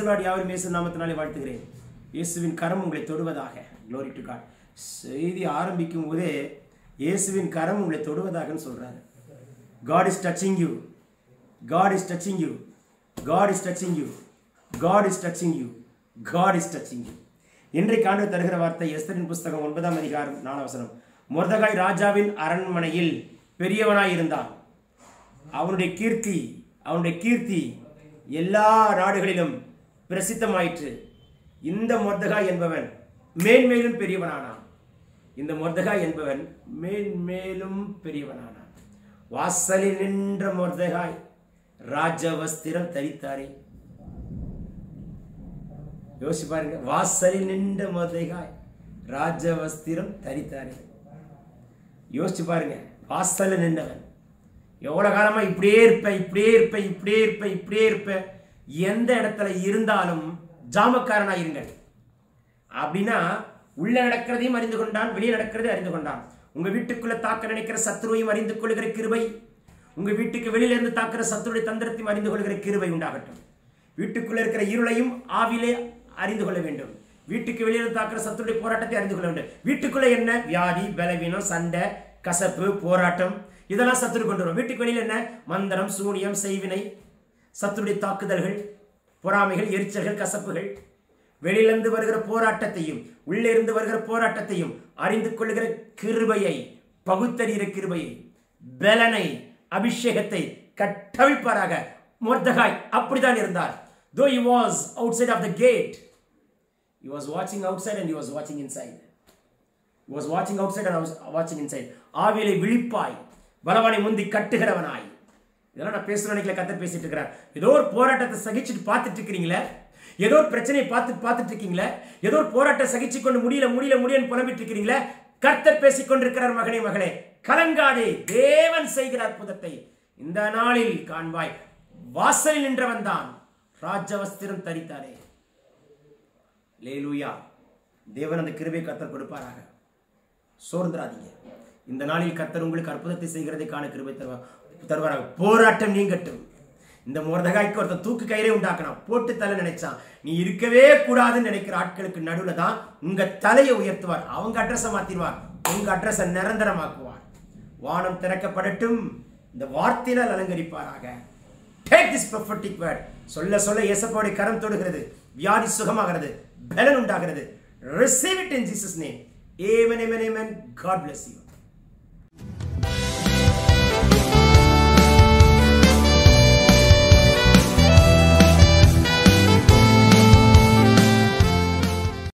பிரைசலாட் யாவரும் இயேசு நாமத்தினாலே வாழ்த்துகிறேன் இயேசுவின் கரம் உங்களை தொடுவதாக glory to God செய்தி ஆரம்பிக்கும் போதே இயேசுவின் கரம் உங்களை தொடுவதாகன்னு சொல்றாரு God is touching you God is touching you God is touching you God is touching you God is touching you இன்றைக்கு ஆண்டு தருகிற வார்த்தை எஸ்தரின் புஸ்தகம் ஒன்பதாம் அதிகாரம் நாலாம் வசனம் மொர்தகாய் ராஜாவின் அரண்மனையில் பெரியவனாய் இருந்தான் அவனுடைய கீர்த்தி அவனுடைய கீர்த்தி எல்லா நாடுகளிலும் பிரசித்தமாயிற்று இந்த மொர்தகாய் என்பவன் மேன்மேலும் பெரியவனானான் இந்த மொர்தகாய் என்பவன் மேன்மேலும் பெரியவனானான் வாசலில் நின்ற மொர்தகாய் ராஜவஸ்திரம் தரித்தாரே யோசிச்சு பாருங்க வாசலில் நின்ற மொர்தகாய் ராஜவஸ்திரம் தரித்தாரே யோசிச்சு பாருங்க வாசல்ல நின்றவன் எவ்வளவு காலமா இப்படியே இருப்ப இப்படியே இருப்ப இப்படியே இருப்ப இப்படியே இருப்ப எந்த இடத்துல இருந்தாலும் ஜாமக்காரனா இருங்கள் அப்படின்னா உள்ள நடக்கிறதையும் அறிந்து கொண்டான் வெளியே நடக்கிறதை அறிந்து கொண்டான் உங்க வீட்டுக்குள்ள தாக்க நினைக்கிற சத்ருவையும் அறிந்து கொள்கிற கிருபை உங்க வீட்டுக்கு வெளியில இருந்து தாக்குற சத்துருடைய தந்திரத்தையும் அறிந்து கொள்கிற கிருபை உண்டாகட்டும் வீட்டுக்குள்ள இருக்கிற இருளையும் ஆவிலே அறிந்து கொள்ள வேண்டும் வீட்டுக்கு வெளியில தாக்குற சத்துருடைய போராட்டத்தை அறிந்து கொள்ள வேண்டும் வீட்டுக்குள்ள என்ன வியாதி பலவீனம் சண்டை கசப்பு போராட்டம் இதெல்லாம் சத்துரு கொண்டு வரும் வீட்டுக்கு வெளியில என்ன மந்திரம் சூனியம் செய்வினை சத்துருடைய தாக்குதல்கள் பொறாமைகள் எரிச்சல்கள் கசப்புகள் வெளியிலிருந்து வருகிற போராட்டத்தையும் உள்ளே இருந்து வருகிற போராட்டத்தையும் அறிந்து கொள்கிற கிருபையை பகுத்தறிகிற கிருபையை பலனை அபிஷேகத்தை கட்டவிழ்ப்பாராக மொர்தகாய் அப்படிதான் இருந்தார் தோ he was outside of the gate he was watching outside and he was watching inside he was watching outside and I was watching inside ஆவிலை விழிப்பாய் பலவானை முந்தி கட்டுகிறவனாய் இதெல்லாம் நான் பேசுற நினைக்கல கத்தர் பேசிட்டு இருக்கிறேன் ஏதோ ஒரு போராட்டத்தை சகிச்சுட்டு பார்த்துட்டு இருக்கிறீங்களே ஏதோ ஒரு பிரச்சனையை பார்த்து பார்த்துட்டு இருக்கீங்களே ஏதோ ஒரு போராட்டம் சகிச்சு கொண்டு முடியல முடியல முடியன்னு புலம்பிட்டு இருக்கிறீங்களே கர்த்தர் பேசிக் கொண்டிருக்கிறார் மகனே மகளே கலங்காதே தேவன் செய்கிற அற்புதத்தை இந்த நாளில் காண்பாய் வாசலில் நின்றவன் தான் ராஜவஸ்திரம் தரித்தாரே லேலூயா தேவன் அந்த கிருபை கர்த்தர் கொடுப்பாராக சோர்ந்துராதீங்க இந்த நாளில் கர்த்தர் உங்களுக்கு அற்புதத்தை செய்கிறதை காண கிருபை தருவா தருவாராக போராட்டம் நீங்கட்டும் இந்த முருதகாய்க்கு ஒருத்தன் தூக்கு கயிறை உண்டாக்கணும் போட்டு தலை நினைச்சான் நீ இருக்கவே கூடாதுன்னு நினைக்கிற ஆட்களுக்கு நடுவுல தான் உங்க தலையை உயர்த்துவார் அவங்க அட்ரஸை மாத்திடுவார் உங்க அட்ரஸை நிரந்தரமாக்குவார் வானம் திறக்கப்படட்டும் இந்த வார்த்தையினால் அலங்கரிப்பாராக டேக் திஸ் prophetic word சொல்ல சொல்ல இயேசப்பாவுடைய கரம் தொடுகிறது வியாதி சுகமாகிறது பலன் உண்டாகிறது receive it in jesus name amen amen amen god bless you